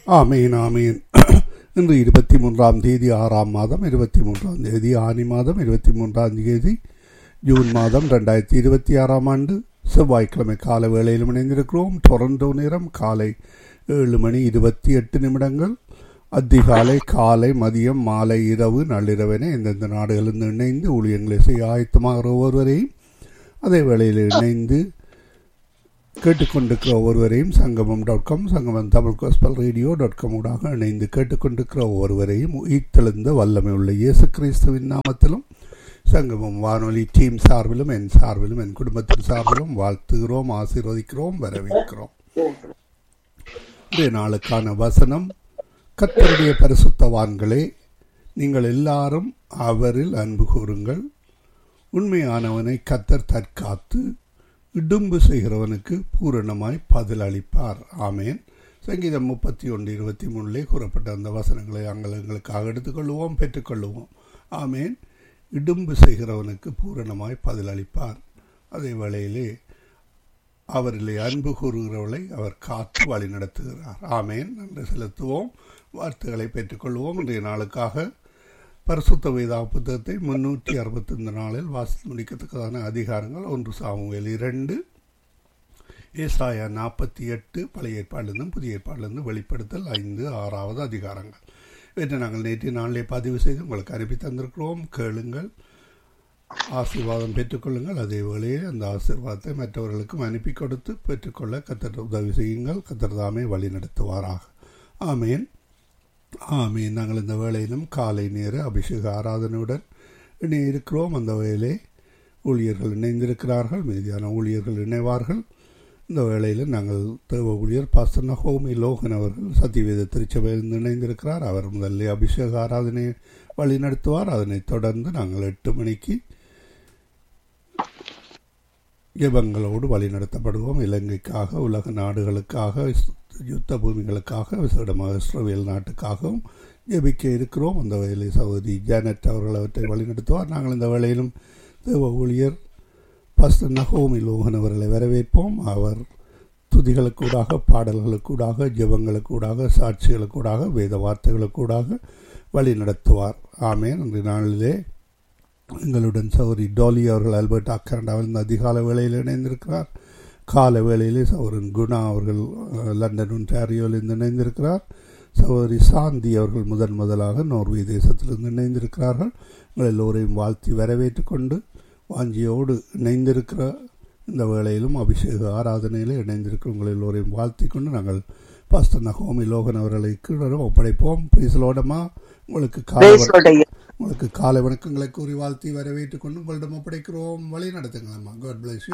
ஆமீன் ஆமீன் இன்று இருபத்தி மூன்றாம் தேதி ஆறாம் மாதம் இருபத்தி மூன்றாம் தேதி ஆனி மாதம் இருபத்தி மூன்றாம் தேதி ஜூன் மாதம் ரெண்டாயிரத்தி இருபத்தி ஆறாம் ஆண்டு செவ்வாய்க்கிழமை காலை வேளையில் இணைந்திருக்கிறோம் டொரண்டோ நேரம் காலை ஏழு மணி இருபத்தி எட்டு நிமிடங்கள் அதிகாலை காலை மதியம் மாலை இரவு நள்ளிரவென எந்தெந்த நாடுகளிலிருந்து இணைந்து ஊழியங்களை செய்ய ஆயத்தமாகிற ஒருவரையும் அதே வேளையில் இணைந்து கேட்டுக்கொண்டிருக்கிற ஒவ்வொருவரையும் சங்கமம் dot com Sangamam Tamil gospel radio dot com ஊடாக இணைந்து கேட்டுக்கொண்டிருக்கிற ஒவ்வொருவரையும் உயிர்த்தெழுந்த வல்லமை உள்ள இயேசு கிறிஸ்துவின் நாமத்திலும் சங்கமம் வானொலி டீம் சார்பிலும் என் சார்பிலும் என் குடும்பத்தின் சார்பிலும் வாழ்த்துகிறோம் ஆசீர்வதிக்கிறோம் வரவேற்கிறோம் இன்றைய நாளுக்கான வசனம் கத்தருடைய பரிசுத்தவான்களே நீங்கள் எல்லாரும் அவரில் அன்பு கூறுங்கள் உண்மையானவனை கத்தர் தற்காத்து இடும்பு செய்கிறவனுக்கு பூரணமாய் பதில் அளிப்பார் ஆமேன் சங்கீதம் முப்பத்தி ஒன்று இருபத்தி மூணுலே கூறப்பட்ட அந்த வசனங்களை நாங்கள் எங்களுக்காக எடுத்துக்கொள்வோம் பெற்றுக்கொள்வோம் ஆமேன் இடும்பு செய்கிறவனுக்கு பூரணமாய் பதில் அளிப்பார் அதே வேளையிலே அவரிலே அன்பு கூறுகிறவளை அவர் காத்து வழி நடத்துகிறார் ஆமேன் நன்றி செலுத்துவோம் வார்த்தைகளை பெற்றுக்கொள்வோம் இன்றைய நாளுக்காக பரிசுத்த வேதா புத்தகத்தை முன்னூற்றி அறுபத்தைந்து நாளில் வாசித்து முடிக்கத்தக்கதான அதிகாரங்கள் ஒன்று சாமுவேல் இரண்டு ஏசாயா நாற்பத்தி எட்டு பழைய ஏற்பாடிலிருந்தும் புதிய ஏற்பாடிலிருந்து வெளிப்படுத்தல் ஐந்து ஆறாவது அதிகாரங்கள் இவற்றை நாங்கள் நேற்றைய நாளிலே பதிவு செய்து உங்களுக்கு அனுப்பி தந்திருக்கிறோம் கேளுங்கள் ஆசீர்வாதம் பெற்றுக்கொள்ளுங்கள் அதே வேளையில் அந்த ஆசீர்வாதத்தை மற்றவர்களுக்கும் அனுப்பி கொடுத்து பெற்றுக்கொள்ள கத்தர் உதவி செய்யுங்கள் கத்தர் தாமே வழி நடத்துவாராக ஆமேன் ஆமீன் நாங்கள் இந்த வேளையிலும் காலை நேர அபிஷேக ஆராதனையுடன் இணைய இருக்கிறோம் அந்த வேலை ஊழியர்கள் இணைந்திருக்கிறார்கள் மீதியான ஊழியர்கள் இணைவார்கள் இந்த வேளையில் நாங்கள் தேவ ஊழியர் பாஸ்டர் நகோமி லோகன் அவர்கள் சத்தியவேத திருச்சபையில் இணைந்திருக்கிறார் அவர் முதல்ல அபிஷேக ஆராதனை வழி நடத்துவார் அதனைத் தொடர்ந்து நாங்கள் எட்டு மணிக்கு ஜெபங்களோடு வழி நடத்தப்படுவோம் இலங்கைக்காக உலக நாடுகளுக்காக யுத்த பூமிகளுக்காக விசேடமாக இஸ்ரேல் நாட்டுக்காகவும் ஜெபிக்க இருக்கிறோம் அந்த வேலை சகோதரி ஜானட் அவர்கள் அவற்றை வழிநடத்துவார் நாங்கள் இந்த வேளையிலும் தேவ ஊழியர் பஸ்டர் நகோமி லோகன் அவர்களை வரவேற்போம் அவர் துதிகளுக்கூடாக பாடல்களுக்கூடாக ஜெபங்களுக்கூடாக சாட்சிகளுக்கூடாக வேத வார்த்தைகளுக்கூடாக வழி நடத்துவார் ஆமேன் அன்று நாளிலே எங்களுடன் சௌரி டோலி அவர்கள் அல்பர்ட் அக்கரண்டாவில் இந்த அதிகால வேளையில் இணைந்திருக்கிறார் கால வேளையிலே சௌரன் குணா அவர்கள் லண்டன் ஒன்டாரியோவில் இணைந்திருக்கிறார் சகோதரி சாந்தி அவர்கள் முதன் முதலாக நோர்வே தேசத்திலிருந்து இணைந்திருக்கிறார்கள் உங்கள் எல்லோரையும் வாழ்த்தி வரவேற்று கொண்டு வாஞ்சியோடு இணைந்திருக்கிற இந்த வேளையிலும் அபிஷேக ஆராதனையில் இணைந்திருக்கிற உங்கள் எல்லோரையும் வாழ்த்தி கொண்டு நாங்கள் பாஸ்டர் நகோமி லோகன் அவர்களை கீழரும் ஒப்படைப்போம் பிரிசலோடமா உங்களுக்கு காலை உங்களுக்கு காலை வணக்கங்களை கூறி வாழ்த்தி வரவேற்று கொண்டு உங்களிடம் ஒப்படைக்கிறோம் வழி நடத்துங்களம்மா காட் பிளஸ்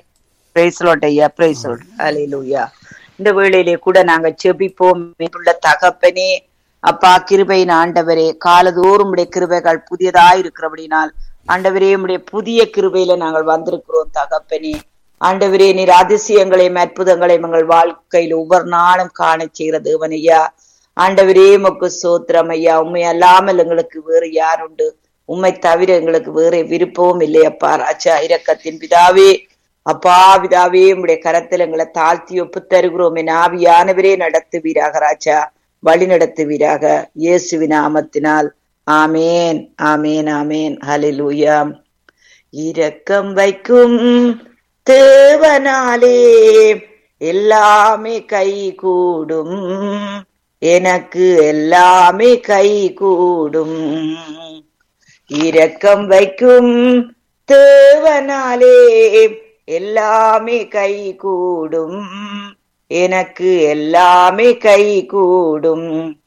ஐயா ஹalleluya இந்த வேளையிலே கூட நாங்க செபிப்போம் உள்ள தகப்பனே அப்பா கிருபையின் ஆண்டவரே காலதோறும் உடைய கிருபைகள் புதியதாய் இருக்கிறபடினால் ஆண்டவரே உடைய புதிய கிருபையில நாங்கள் வந்திருக்கிறோம் தகப்பனே ஆண்டவரே நீர் அதிசயங்களையும் அற்புதங்களையும் எங்கள் வாழ்க்கையில் ஒவ்வொரு நாளும் காண செய்கிற தேவனையா ஆண்டவரே மக்கு சோத்திரம் ஐயா உண்மை அல்லாமல் எங்களுக்கு வேறு யார் உண்டு உண்மை தவிர எங்களுக்கு வேற விருப்பமும் இல்லையப்பா ராஜா இரக்கத்தின் பிதாவே அப்பா பிதாவே உடைய கரத்தில் எங்களை தாழ்த்தி ஒப்பு தருகிறோம் என் ஆவியானவரே நடத்துவீராக ராஜா வழி நடத்துவீராக இயேசுவி நாமத்தினால் ஆமேன் ஆமேன் ஆமேன் ஹலிலூயா இரக்கம் வைக்கும் தேவனாலே எல்லாமே கை கூடும் எனக்கு எல்லாமே கை கூடும் இரக்கம் வைக்கும் தேவனாலே எல்லாமே கை கூடும் எனக்கு எல்லாமே கை கூடும்